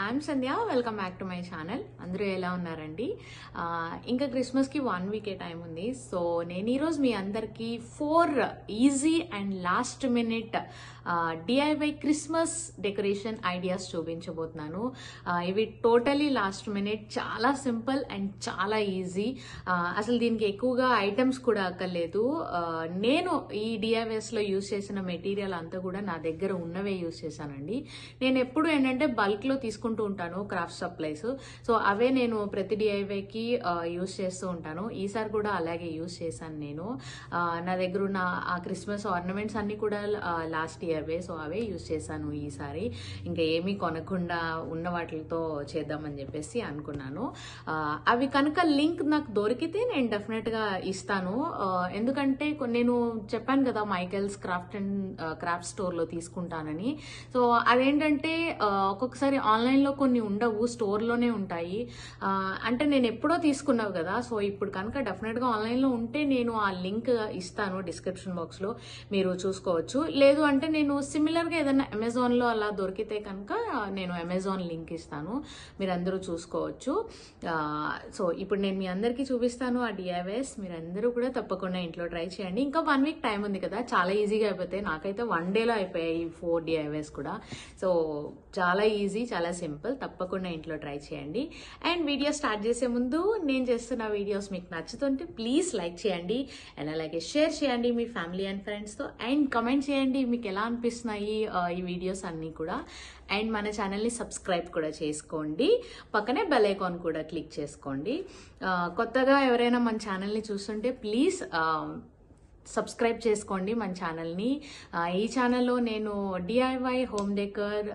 I'm Sandhya welcome back to my channel అందరూ ఎలా ఉన్నారండి ఆ, ఇంకా క్రిస్మస్కి వన్ వీకే టైం ఉంది సో నేను ఈరోజు మీ అందరికీ four easy and last minute DIY Christmas decoration ideas చూపించబోతున్నాను ఆ, ఇవి టోటలీ లాస్ట్ మినిట్ చాలా సింపుల్ అండ్ చాలా ఈజీ అసలు దీనికి ఎక్కువగా ఐటమ్స్ కూడా అక్కర్లేదు ఆ, నేను ఈ డిఐవైస్ లో యూస్ చేసిన మెటీరియల్ అంతా కూడా నా దగ్గర ఉన్నవే యూస్ చేశానండి నేను ఎప్పుడు ఏంటంటే బల్క్ లో తీసుకుంటూ ఉంటాను క్రాఫ్ట్ సప్లైస్ సో అవే నేను ప్రతి డిఐవైకి యూస్ చేస్తూ ఉంటాను ఈసారి కూడా అలాగే యూస్ చేశాను నేను ఆ, నా దగ్గర ఉన్న ఆ క్రిస్మస్ ఆర్నమెంట్స్ అన్ని కూడా లాస్ట్ ఇయర్వే సో అవే యూస్ చేశాను ఈసారి ఇంకా ఏమీ కొనకుండా ఉన్న వాటితో చేద్దామని చెప్పేసి అనుకున్నాను ఆ, అవి కనుక లింక్ నాకు దొరికితే నేను డెఫినెట్ గా ఇస్తాను ఆ, ఎందుకంటే కొ- నేను చెప్పాను కదా Michaels craft and craft store లో తీసుకుంటానని సో అదేంటంటే ఆ, ఒక్కొక్కసారి ఆన్లైన్ లో కొన్ని ఉండవు స్టోర్ లోనే ఉంటాయి ఆ, అంటే నేను ఎప్పుడో తీసుకున్నావు కదా సో ఇప్పుడు కనుక డెఫినెట్ గా ఆన్లైన్ లో ఉంటే నేను ఆ లింక్ ఇస్తాను డిస్క్రిప్షన్ బాక్స్ లో మీరు చూసుకోవచ్చు లేదు అంటే నేను సిమిలర్ గా ఏదైనా అమెజాన్ లో అలా దొరికితే కనుక నేను అమెజాన్ లింక్ ఇస్తాను మీరు అందరూ చూసుకోవచ్చు ఆ, సో ఇప్పుడు నేను మీ అందరికీ చూపిస్తాను ఆ డిఐవైస్ మీరు అందరూ కూడా తప్పకుండా ఇంట్లో ట్రై చేయండి ఇంకా వన్ వీక్ టైం ఉంది కదా చాలా ఈజీగా అయిపోతాయి నాకైతే వన్ డేలో అయిపోయాయి ఈ ఫోర్ డిఐవైస్ కూడా సో చాలా ఈజీ చాలా సింపుల్ తప్పకుండా ఇంట్లో ట్రై చేయండి అండ్ వీడియో స్టార్ట్ చేసే ముందు నేను చేస్తున్న వీడియోస్ మీకు నచ్చుతుంటే ప్లీజ్ లైక్ చేయండి అండ్ అలాగే షేర్ చేయండి మీ ఫ్యామిలీ అండ్ ఫ్రెండ్స్తో అండ్ కమెంట్ చేయండి మీకు ఎలా అనిపిస్తున్నాయి ఆ, ఈ వీడియోస్ అన్నీ కూడా అండ్ మన ఛానల్ని సబ్స్క్రైబ్ కూడా చేసుకోండి పక్కనే బెల్ ఐకాన్ కూడా క్లిక్ చేసుకోండి ఆ, కొత్తగా ఎవరైనా మన ఛానల్ని చూస్తుంటే ప్లీజ్ సబ్స్క్రైబ్ చేసుకోండి మన ఛానల్ని ఆ, ఈ ఛానల్లో నేను DIY home decor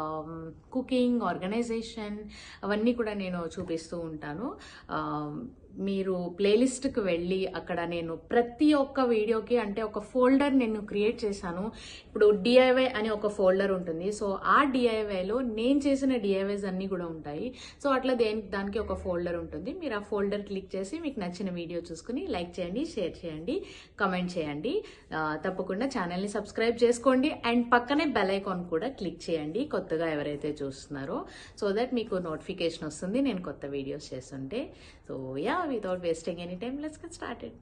cooking organization అవన్నీ కూడా నేను చూపిస్తూ ఉంటాను ఆ, మీరు ప్లేలిస్ట్కి వెళ్ళి అక్కడ నేను ప్రతి ఒక్క వీడియోకి అంటే ఒక ఫోల్డర్ నేను క్రియేట్ చేశాను ఇప్పుడు డిఐవై అని ఒక ఫోల్డర్ ఉంటుంది సో ఆ డిఐవైలో నేను చేసిన డిఐవైస్ అన్నీ కూడా ఉంటాయి సో అట్లా దేనికి దానికి ఒక ఫోల్డర్ ఉంటుంది మీరు ఆ ఫోల్డర్ క్లిక్ చేసి మీకు నచ్చిన వీడియో చూసుకుని లైక్ చేయండి షేర్ చేయండి కమెంట్ చేయండి ఆ, తప్పకుండా ఛానల్ని సబ్స్క్రైబ్ చేసుకోండి అండ్ పక్కనే బెల్ ఐకాన్ కూడా క్లిక్ చేయండి కొత్తగా ఎవరైతే చూస్తున్నారో సో దట్ మీకు నోటిఫికేషన్ వస్తుంది నేను కొత్త వీడియోస్ చేస్తుంటే so ya without wasting any time let's get started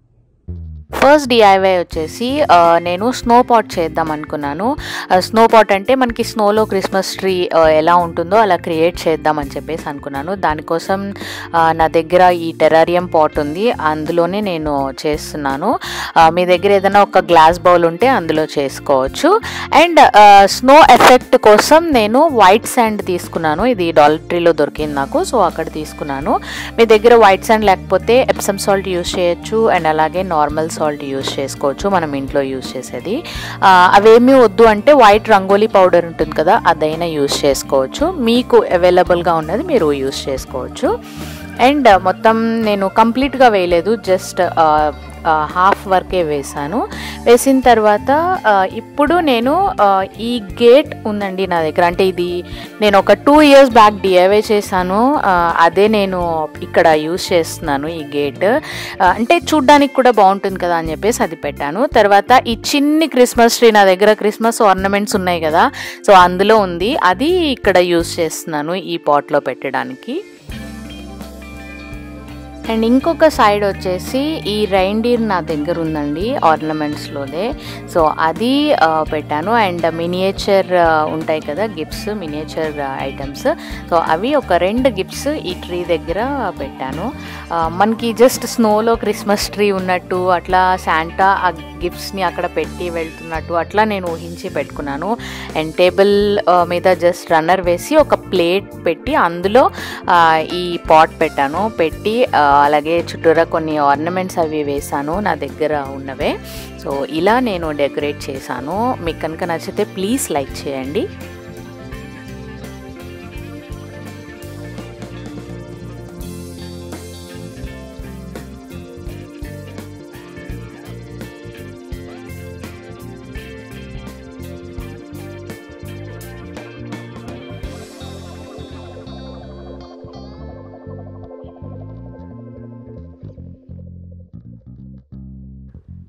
first DIY వచ్చేసి ఆ, నేను స్నో పాట్ చేద్దాం అనుకున్నాను ఆ, స్నో పాట్ అంటే మనకి స్నోలో క్రిస్మస్ ట్రీ ఆ, ఎలా ఉంటుందో అలా క్రియేట్ చేద్దాం అని చెప్పేసి అనుకున్నాను దానికోసం ఆ, నా దగ్గర ఈ టెరారియం పాట్ ఉంది అందులోనే నేను చేస్తున్నాను ఆ, మీ దగ్గర ఏదైనా ఒక గ్లాస్ బౌల్ ఉంటే అందులో చేసుకోవచ్చు అండ్ స్నో ఎఫెక్ట్ కోసం నేను వైట్ శాండ్ తీసుకున్నాను ఇది డాలర్ ట్రీలో దొరికింది నాకు సో అక్కడ తీసుకున్నాను మీ దగ్గర వైట్ శాండ్ లేకపోతే ఎప్సమ్ సాల్ట్ యూస్ చేయొచ్చు అండ్ అలాగే నార్మల్ సాల్ట్ యూస్ చేసుకోవచ్చు మనం ఇంట్లో యూస్ చేసేది ఆ, అవేమీ వద్దు అంటే వైట్ రంగోలీ పౌడర్ ఉంటుంది కదా అదైనా యూస్ చేసుకోవచ్చు మీకు అవైలబుల్గా ఉన్నది మీరు యూస్ చేసుకోవచ్చు అండ్ మొత్తం నేను కంప్లీట్గా వేయలేదు జస్ట్ హాఫ్ వరకే వేసాను వేసిన తర్వాత ఆ, ఇప్పుడు నేను ఆ, ఈ గేట్ ఉందండి నా దగ్గర అంటే ఇది నేను ఒక టూ ఇయర్స్ బ్యాక్ డిఐవై చేశాను ఆ, అదే నేను ఇక్కడ యూస్ చేస్తున్నాను ఈ గేట్ ఆ, అంటే చూడ్డానికి కూడా బాగుంటుంది కదా అని చెప్పేసి అది పెట్టాను తర్వాత ఈ చిన్ని క్రిస్మస్ ట్రీ నా దగ్గర క్రిస్మస్ ఆర్నమెంట్స్ ఉన్నాయి కదా సో అందులో ఉంది అది ఇక్కడ యూస్ చేస్తున్నాను ఈ పాట్లో పెట్టడానికి అండ్ ఇంకొక సైడ్ వచ్చేసి ఈ రైండీర్ నా దగ్గర ఉందండి ఆర్నమెంట్స్లోదే సో అది ఆ, పెట్టాను అండ్ మినియేచర్ ఉంటాయి కదా గిఫ్ట్స్ మినియేచర్ ఐటమ్స్ సో అవి ఒక రెండు గిఫ్ట్స్ ఈ ట్రీ దగ్గర పెట్టాను ఆ, మనకి జస్ట్ స్నోలో క్రిస్మస్ ట్రీ ఉన్నట్టు అట్లా శాంటా ఆ గిఫ్ట్స్ని అక్కడ పెట్టి వెళ్తున్నట్టు అట్లా నేను ఊహించి పెట్టుకున్నాను అండ్ టేబుల్ ఆ, మీద జస్ట్ రన్నర్ వేసి ఒక ప్లేట్ పెట్టి అందులో ఆ, ఈ పాట్ పెట్టాను పెట్టి ఆ, అలాగే చుట్టూరా కొన్ని ఆర్నమెంట్స్ అవి వేసాను నా దగ్గర ఉన్నవే సో ఇలా నేను డెకరేట్ చేశాను మీకు కనుక నచ్చితే ప్లీజ్ లైక్ చేయండి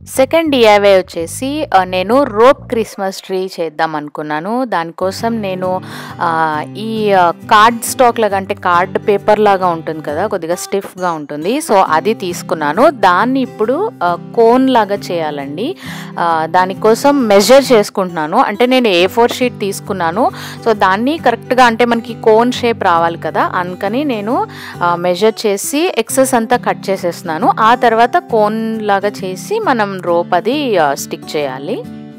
సెకండ్ డిఐవై వచ్చేసి ఆ, నేను రోప్ క్రిస్మస్ ట్రీ చేద్దాం అనుకున్నాను దానికోసం నేను ఆ, ఈ ఆ, కార్డ్ స్టాక్ లాగా అంటే కార్డ్ పేపర్ లాగా ఉంటుంది కదా కొద్దిగా స్టిఫ్గా ఉంటుంది సో అది తీసుకున్నాను దాన్ని ఇప్పుడు ఆ, కోన్ లాగా చేయాలండి ఆ, దానికోసం మెజర్ చేసుకుంటున్నాను అంటే నేను ఏ ఫోర్ షీట్ తీసుకున్నాను సో దాన్ని కరెక్ట్గా అంటే మనకి కోన్ షేప్ రావాలి కదా అందుకని నేను మెజర్ చేసి ఎక్సెస్ అంతా కట్ చేసేస్తున్నాను ఆ తర్వాత కోన్ లాగా చేసి మనం రోప్ అది స్టిక్ చేయాలి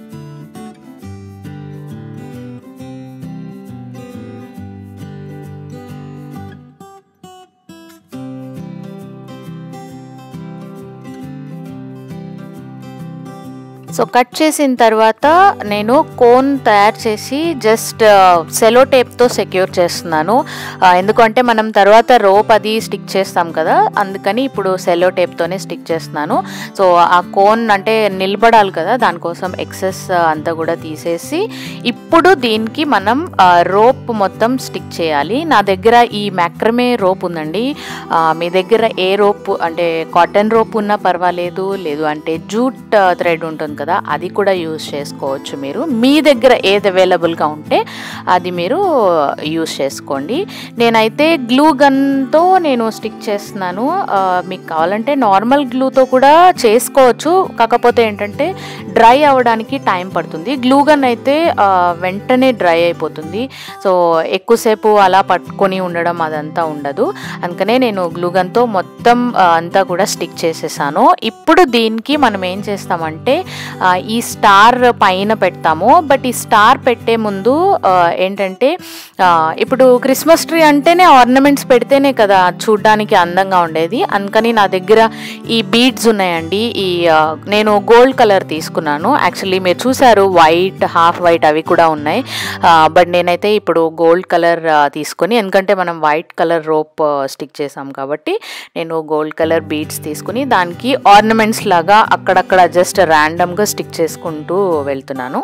సో కట్ చేసిన తర్వాత నేను కోన్ తయారు చేసి జస్ట్ సెలో టేప్తో సెక్యూర్ చేస్తున్నాను ఆ, ఎందుకంటే మనం తర్వాత రోప్ అది స్టిక్ చేస్తాం కదా అందుకని ఇప్పుడు సెలో టేప్తోనే స్టిక్ చేస్తున్నాను సో ఆ కోన్ అంటే నిలబడాలి కదా దానికోసం ఎక్సెస్ అంతా కూడా తీసేసి ఇప్పుడు దీనికి మనం రోప్ మొత్తం స్టిక్ చేయాలి నా దగ్గర ఈ మ్యాక్రమే రోప్ ఉందండి ఆ, మీ దగ్గర ఏ రోప్ అంటే కాటన్ రోప్ ఉన్నా పర్వాలేదు లేదు అంటే జూట్ థ్రెడ్ ఉంటుంది కదా అది కూడా యూస్ చేసుకోవచ్చు మీరు మీ దగ్గర ఏది అవైలబుల్గా ఉంటే అది మీరు యూస్ చేసుకోండి నేనైతే గ్లూ గన్తో నేను స్టిక్ చేస్తున్నాను ఆ, మీకు కావాలంటే నార్మల్ గ్లూతో కూడా చేసుకోవచ్చు కాకపోతే ఏంటంటే డ్రై అవ్వడానికి టైం పడుతుంది గ్లూ గన్ అయితే ఆ, వెంటనే డ్రై అయిపోతుంది సో ఎక్కువసేపు అలా పట్టుకొని ఉండడం అదంతా ఉండదు అందుకనే నేను గ్లూ గన్తో మొత్తం ఆ, అంతా కూడా స్టిక్ చేసేసాను ఇప్పుడు దీనికి మనం ఏం చేస్తామంటే ఆ, ఈ స్టార్ పైన పెడతాము బట్ ఈ స్టార్ పెట్టే ముందు ఆ, ఏంటంటే ఆ, ఇప్పుడు క్రిస్మస్ ట్రీ అంటేనే ఆర్నమెంట్స్ పెడితేనే కదా చూడ్డానికి అందంగా ఉండేది అందుకని నా దగ్గర ఈ బీడ్స్ ఉన్నాయండి ఈ ఆ, నేను గోల్డ్ కలర్ తీసుకున్నాను యాక్చువల్లీ మీరు చూసారు వైట్ హాఫ్ వైట్ అవి కూడా ఉన్నాయి బట్ నేనైతే ఇప్పుడు గోల్డ్ కలర్ తీసుకొని ఎందుకంటే మనం వైట్ కలర్ రోప్ స్టిక్ చేసాం కాబట్టి నేను గోల్డ్ కలర్ బీడ్స్ తీసుకుని దానికి ఆర్నమెంట్స్ లాగా అక్కడక్కడ జస్ట్ ర్యాండమ్గా స్టిక్ చేసుకుంటూ వెళ్తున్నాను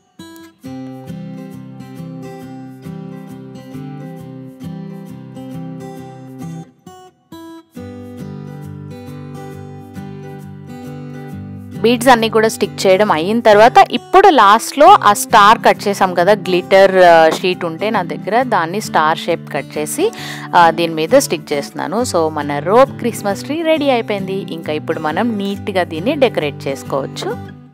బీడ్స్ అన్నీ కూడా స్టిక్ చేయడం అయిన తర్వాత ఇప్పుడు లాస్ట్లో ఆ స్టార్ కట్ చేసాం కదా గ్లిటర్ షీట్ ఉంటే నా దగ్గర దాన్ని స్టార్ షేప్ కట్ చేసి ఆ, దీని మీద స్టిక్ చేస్తున్నాను సో మన రోప్ క్రిస్మస్ ట్రీ రెడీ అయిపోయింది ఇంకా ఇప్పుడు మనం నీట్గా దీన్ని డెకరేట్ చేసుకోవచ్చు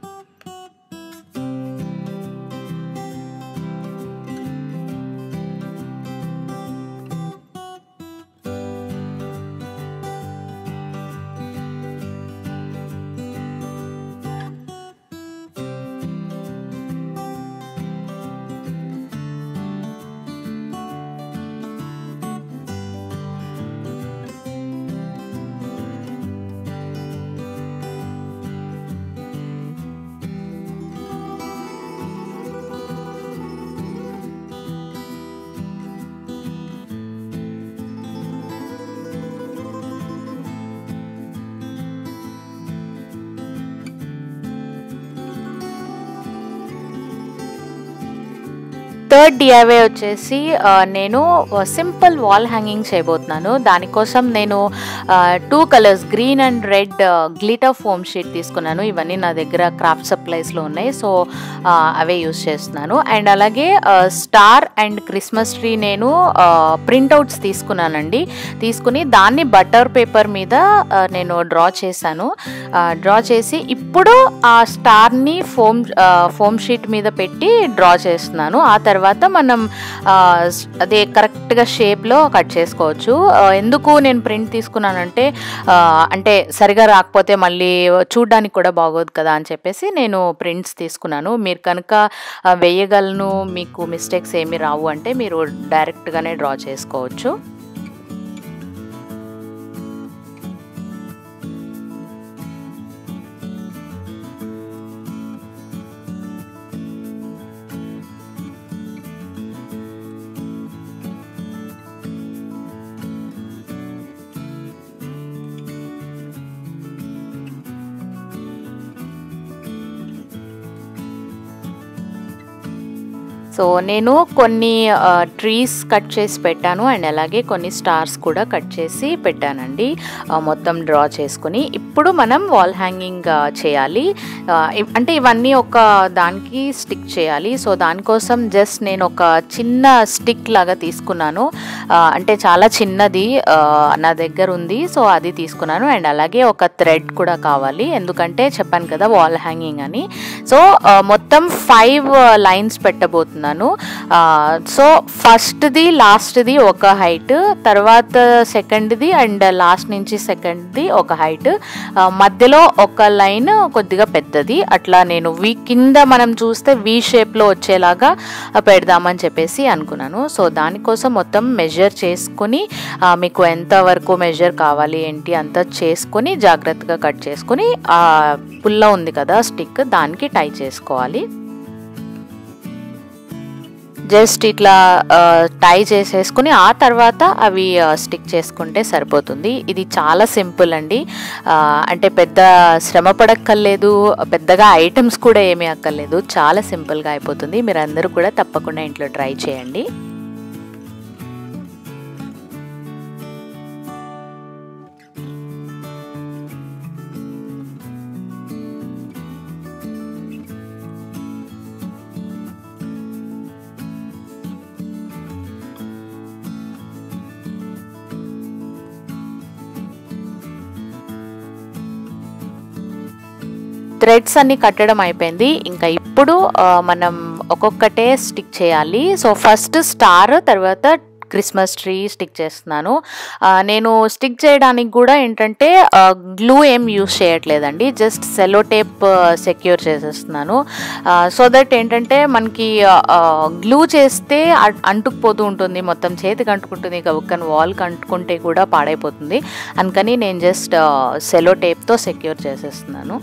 థర్డ్ డిఐవే వచ్చేసి ఆ, నేను సింపుల్ వాల్ హ్యాంగింగ్ చేయబోతున్నాను దానికోసం నేను two colours green and red glitter foam sheet తీసుకున్నాను ఇవన్నీ నా దగ్గర క్రాఫ్ట్ సప్లైస్లో ఉన్నాయి సో ఆ, అవే యూస్ చేస్తున్నాను అండ్ అలాగే స్టార్ అండ్ క్రిస్మస్ ట్రీ నేను ప్రింట్అవుట్స్ తీసుకున్నానండి తీసుకుని దాన్ని బటర్ పేపర్ మీద ఆ, నేను డ్రా చేశాను డ్రా చేసి ఇప్పుడు ఆ స్టార్ని ఫోమ్ ఫోమ్ షీట్ మీద పెట్టి డ్రా చేస్తున్నాను ఆ తర్వాత మనం ఆ, స్- అదే కరెక్ట్గా షేప్లో కట్ చేసుకోవచ్చు ఆ, ఎందుకు నేను ప్రింట్ తీసుకున్నానంటే ఆ, అంటే సరిగా రాకపోతే మళ్ళీ చూడ్డానికి కూడా బాగోదు కదా అని చెప్పేసి నేను ప్రింట్స్ తీసుకున్నాను మీరు కనుక ఆ, వేయగలను మీకు మిస్టేక్స్ ఏమి రావు అంటే మీరు డైరెక్ట్గానే డ్రా చేసుకోవచ్చు సో నేను కొన్ని ట్రీస్ కట్ చేసి పెట్టాను అండ్ అలాగే కొన్ని స్టార్స్ కూడా కట్ చేసి పెట్టానండి ఆ, మొత్తం డ్రా చేసుకుని ఇప్పుడు మనం వాల్ హ్యాంగింగ్ ఆ, చేయాలి ఆ, ఇవ్- అంటే ఇవన్నీ ఒక దానికి స్టిక్ చేయాలి సో దానికోసం జస్ట్ నేను ఒక చిన్న స్టిక్ లాగా తీసుకున్నాను ఆ, అంటే చాలా చిన్నది ఆ, నా దగ్గర ఉంది సో అది తీసుకున్నాను అండ్ అలాగే ఒక థ్రెడ్ కూడా కావాలి ఎందుకంటే చెప్పాను కదా వాల్ హ్యాంగింగ్ అని సో ఆ, మొత్తం ఫైవ్ లైన్స్ పెట్టబోతున్నాను ఆ, సో ఫస్ట్ది లాస్ట్ది ఒక హైట్ తర్వాత సెకండ్ది అండ్ లాస్ట్ నుంచి సెకండ్ది ఒక హైట్ మధ్యలో ఒక లైన్ కొద్దిగా పెద్దది అట్లా నేను వి కింద మనం చూస్తే వి షేప్లో వచ్చేలాగా పెడదామని చెప్పేసి అనుకున్నాను సో దానికోసం మొత్తం మెజర్ చేసుకుని ఆ, మీకు ఎంత వరకు మెజర్ కావాలి ఏంటి అంతా చేసుకుని జాగ్రత్తగా కట్ చేసుకుని ఆ పుల్ల ఉంది కదా స్టిక్ దానికి టై చేసుకోవాలి జస్ట్ ఇట్లా ఆ, టై చేసేసుకుని ఆ తర్వాత అవి ఆ, స్టిక్ చేసుకుంటే సరిపోతుంది ఇది చాలా సింపుల్ అండి ఆ, అంటే పెద్ద శ్రమ పడక్కర్లేదు పెద్దగా ఐటమ్స్ కూడా ఏమీ అక్కర్లేదు చాలా సింపుల్గా అయిపోతుంది మీరు అందరూ కూడా తప్పకుండా ఇంట్లో ట్రై చేయండి థ్రెడ్స్ అన్ని కట్టడం అయిపోయింది ఇంకా ఇప్పుడు ఆ, మనం ఒక్కొక్కటే స్టిక్ చేయాలి సో ఫస్ట్ స్టార్ తర్వాత క్రిస్మస్ ట్రీ స్టిక్ చేస్తున్నాను ఆ, నేను స్టిక్ చేయడానికి కూడా ఏంటంటే గ్లూ ఏం యూస్ చేయట్లేదండి జస్ట్ సెలో టేప్ సెక్యూర్ చేసేస్తున్నాను సో దట్ ఏంటంటే మనకి గ్లూ చేస్తే అ- అంటుకుపోతూ ఉంటుంది మొత్తం చేతికి అంటుకుంటుంది గబుక్కని వాల్కి అంటుకుంటే కూడా పాడైపోతుంది అందుకని నేను జస్ట్ సెలో టేప్తో సెక్యూర్ చేసేస్తున్నాను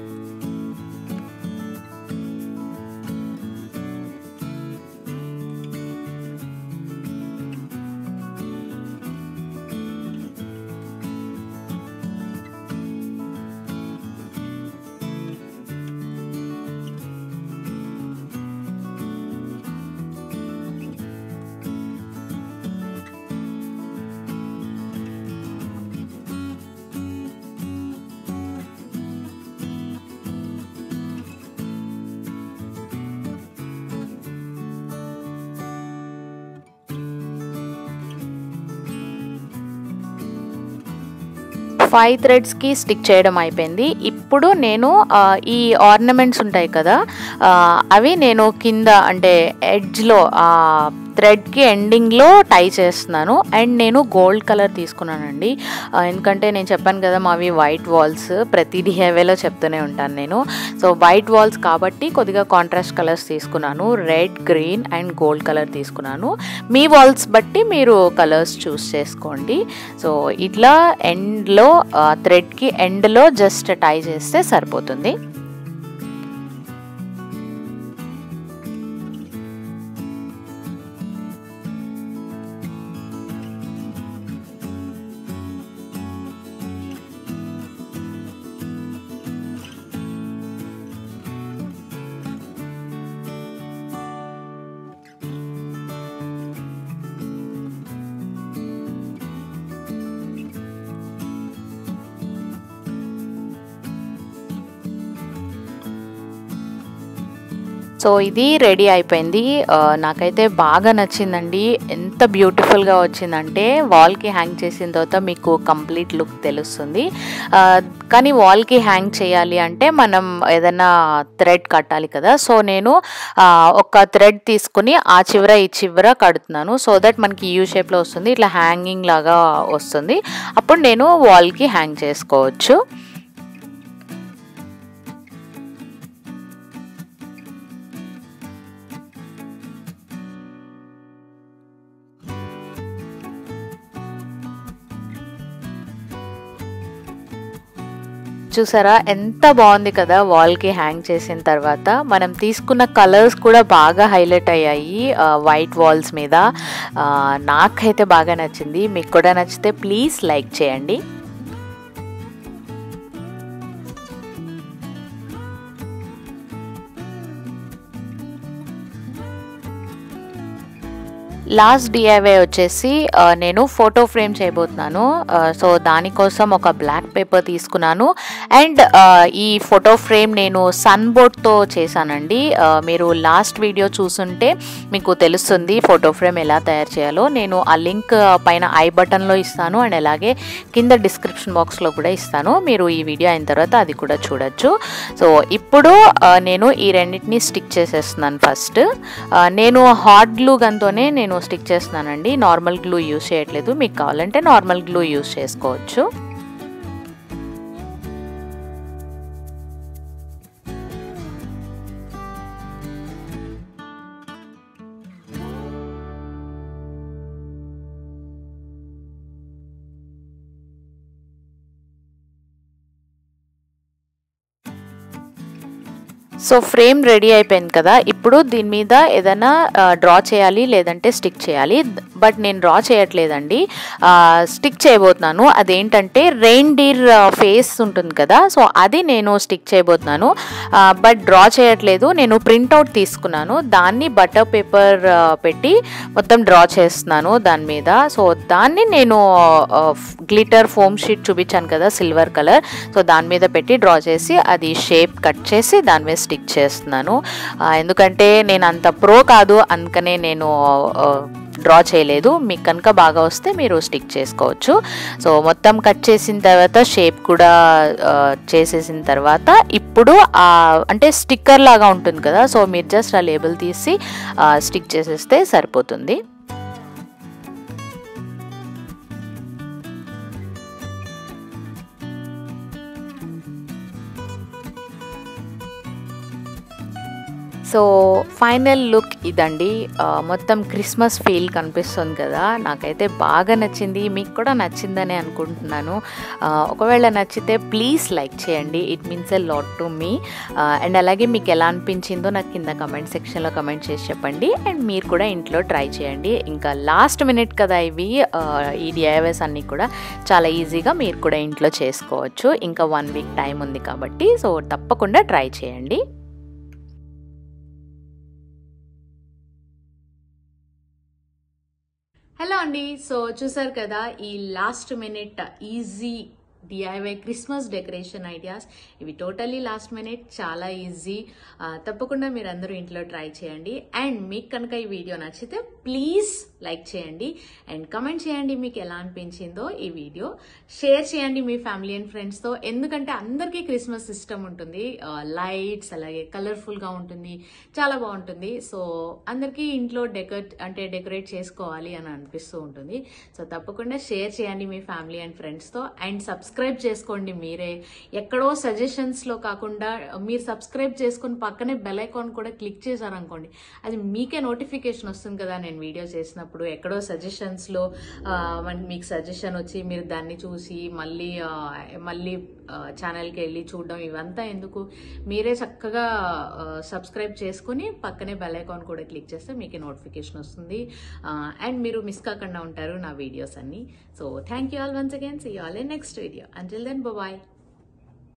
ఫైవ్ థ్రెడ్స్కి స్టిక్ చేయడం అయిపోయింది ఇప్పుడు నేను ఆ, ఈ ఆర్నమెంట్స్ ఉంటాయి కదా ఆ, అవి నేను కింద అంటే ఎడ్జ్లో థ్రెడ్కి ఎండింగ్లో టై చేస్తున్నాను అండ్ నేను గోల్డ్ కలర్ తీసుకున్నానండి ఆ, ఎందుకంటే నేను చెప్పాను కదా మావి వైట్ వాల్స్ ప్రతి డిహేవేలో చెప్తూనే ఉంటాను నేను సో వైట్ వాల్స్ కాబట్టి కొద్దిగా కాంట్రాస్ట్ కలర్స్ తీసుకున్నాను red green and gold colour తీసుకున్నాను మీ వాల్స్ బట్టి మీరు కలర్స్ చూస్ చేసుకోండి సో ఇట్లా ఎండ్లో థ్రెడ్కి ఎండ్లో జస్ట్ టై చేస్తే సరిపోతుంది సో ఇది రెడీ అయిపోయింది ఆ, నాకైతే బాగా నచ్చిందండి ఎంత బ్యూటిఫుల్గా వచ్చిందంటే వాల్కి హ్యాంగ్ చేసిన తర్వాత మీకు కంప్లీట్ లుక్ తెలుస్తుంది ఆ, కానీ వాల్కి హ్యాంగ్ చేయాలి అంటే మనం ఏదైనా థ్రెడ్ కట్టాలి కదా సో నేను ఆ, ఒక థ్రెడ్ తీసుకుని ఆ చివర ఈ చివర కడుతున్నాను సో దట్ మనకి యూ షేప్లో వస్తుంది ఇట్లా హ్యాంగింగ్ లాగా వస్తుంది అప్పుడు నేను వాల్కి హ్యాంగ్ చేసుకోవచ్చు చూసారా ఎంత బాగుంది కదా వాల్కి హ్యాంగ్ చేసిన తర్వాత మనం తీసుకున్న కలర్స్ కూడా బాగా హైలైట్ అయ్యాయి వైట్ వాల్స్ మీద ఆ, నాకైతే బాగా నచ్చింది మీకు కూడా నచ్చితే ప్లీజ్ లైక్ చేయండి లాస్ట్ డిఐవై వచ్చేసి ఆ, నేను ఫోటో ఫ్రేమ్ చేయబోతున్నాను ఆ, సో దానికోసం ఒక బ్లాక్ పేపర్ తీసుకున్నాను అండ్ ఆ, ఈ ఫోటో ఫ్రేమ్ నేను సన్ బోర్డ్తో చేశానండి ఆ, మీరు లాస్ట్ వీడియో చూసుంటే మీకు తెలుస్తుంది ఫోటో ఫ్రేమ్ ఎలా తయారు చేయాలో నేను ఆ లింక్ పైన ఐ బటన్లో ఇస్తాను అండ్ అలాగే కింద డిస్క్రిప్షన్ బాక్స్లో కూడా ఇస్తాను మీరు ఈ వీడియో అయిన తర్వాత అది కూడా చూడొచ్చు సో ఇప్పుడు ఆ, నేను ఈ రెండింటిని స్టిక్ చేసేస్తున్నాను ఫస్ట్ ఆ, నేను హాట్ గ్లూ గన్తోనే నేను స్టిక్ చేస్తున్నానండి నార్మల్ గ్లూ యూస్ చేయట్లేదు మీకు కావాలంటే నార్మల్ గ్లూ యూస్ చేసుకోవచ్చు సో ఫ్రేమ్ రెడీ అయిపోయింది కదా ఇప్పుడు దీని మీద ఏదైనా డ్రా చేయాలి లేదంటే స్టిక్ చేయాలి బట్ నేను డ్రా చేయట్లేదండి స్టిక్ చేయబోతున్నాను అదేంటంటే రెయిన్ డీర్ ఫేస్ ఉంటుంది కదా సో అది నేను స్టిక్ చేయబోతున్నాను బట్ డ్రా చేయట్లేదు నేను ప్రింట్అవుట్ తీసుకున్నాను దాన్ని బటర్ పేపర్ పెట్టి మొత్తం డ్రా చేస్తున్నాను దాని మీద సో దాన్ని నేను గ్లిటర్ ఫోమ్ షీట్ చూపించాను కదా సిల్వర్ కలర్ సో దాని మీద పెట్టి డ్రా చేసి అది షేప్ కట్ చేసి దాని మీద స్టిక్ చేస్తున్నాను ఆ, ఎందుకంటే నేను అంత ప్రో కాదు అందుకనే నేను ఆ, డ్రా చేయలేదు మీకు కనుక బాగా వస్తే మీరు స్టిక్ చేసుకోవచ్చు సో మొత్తం కట్ చేసిన తర్వాత షేప్ కూడా ఆ, చేసేసిన తర్వాత ఇప్పుడు ఆ అంటే స్టిక్కర్ లాగా ఉంటుంది కదా సో మీరు జస్ట్ ఆ లేబుల్ తీసి స్టిక్ చేసేస్తే సరిపోతుంది సో ఫైనల్ లుక్ ఇదండి ఆ, మొత్తం క్రిస్మస్ ఫీల్ కనిపిస్తుంది కదా నాకైతే బాగా నచ్చింది మీకు కూడా నచ్చిందని అనుకుంటున్నాను ఆ, ఒకవేళ నచ్చితే ప్లీజ్ లైక్ చేయండి it means a lot to me and అలాగే మీకు ఎలా అనిపించిందో నాకు కింద కమెంట్ సెక్షన్లో కమెంట్ చేసి చెప్పండి అండ్ మీరు కూడా ఇంట్లో ట్రై చేయండి ఇంకా లాస్ట్ మినిట్ కదా ఇవి ఆ, ఈ డిఐవైస్ అన్నీ కూడా చాలా ఈజీగా మీరు కూడా ఇంట్లో చేసుకోవచ్చు ఇంకా వన్ వీక్ టైం ఉంది కాబట్టి సో తప్పకుండా ట్రై చేయండి హలో అండి సో చూసారు కదా ఈ last minute easy DIY Christmas decoration ideas ఇవి టోటలీ లాస్ట్ మినిట్ చాలా ఈజీ తప్పకుండా మీరు అందరూ ఇంట్లో ట్రై చేయండి అండ్ మీకు కనుక ఈ వీడియో నచ్చితే ప్లీజ్ లైక్ చేయండి అండ్ కమెంట్ చేయండి మీకు ఎలా అనిపించిందో ఈ వీడియో షేర్ చేయండి మీ ఫ్యామిలీ అండ్ ఫ్రెండ్స్తో ఎందుకంటే అందరికీ క్రిస్మస్ సిస్టమ్ ఉంటుంది లైట్స్ అలాగే కలర్ఫుల్గా ఉంటుంది చాలా బాగుంటుంది సో అందరికీ ఇంట్లో డెకరేట్ అంటే డెకరేట్ చేసుకోవాలి అని అనిపిస్తూ ఉంటుంది సో తప్పకుండా షేర్ చేయండి మీ ఫ్యామిలీ అండ్ ఫ్రెండ్స్తో అండ్ సబ్స్క్రైబ్ చేసుకోండి మీరే ఎక్కడో సజెషన్స్లో కాకుండా మీరు సబ్స్క్రైబ్ చేసుకొని పక్కనే బెల్ ఐకాన్ కూడా క్లిక్ చేశారనుకోండి అది మీకే నోటిఫికేషన్ వస్తుంది కదా నేను వీడియో చేసినప్పుడు ఎక్కడో సజెషన్స్లో మీకు సజెషన్ వచ్చి మీరు దాన్ని చూసి మళ్ళీ ఆ, మళ్ళీ ఛానల్కి వెళ్ళి చూడడం ఇవంతా ఎందుకు మీరే చక్కగా సబ్స్క్రైబ్ చేసుకుని పక్కనే బెల్ ఐకాన్ కూడా క్లిక్ చేస్తే మీకు నోటిఫికేషన్ వస్తుంది అండ్ మీరు మిస్ కాకుండా ఉంటారు నా వీడియోస్ అన్ని so thank you all once again see all in next video until then bye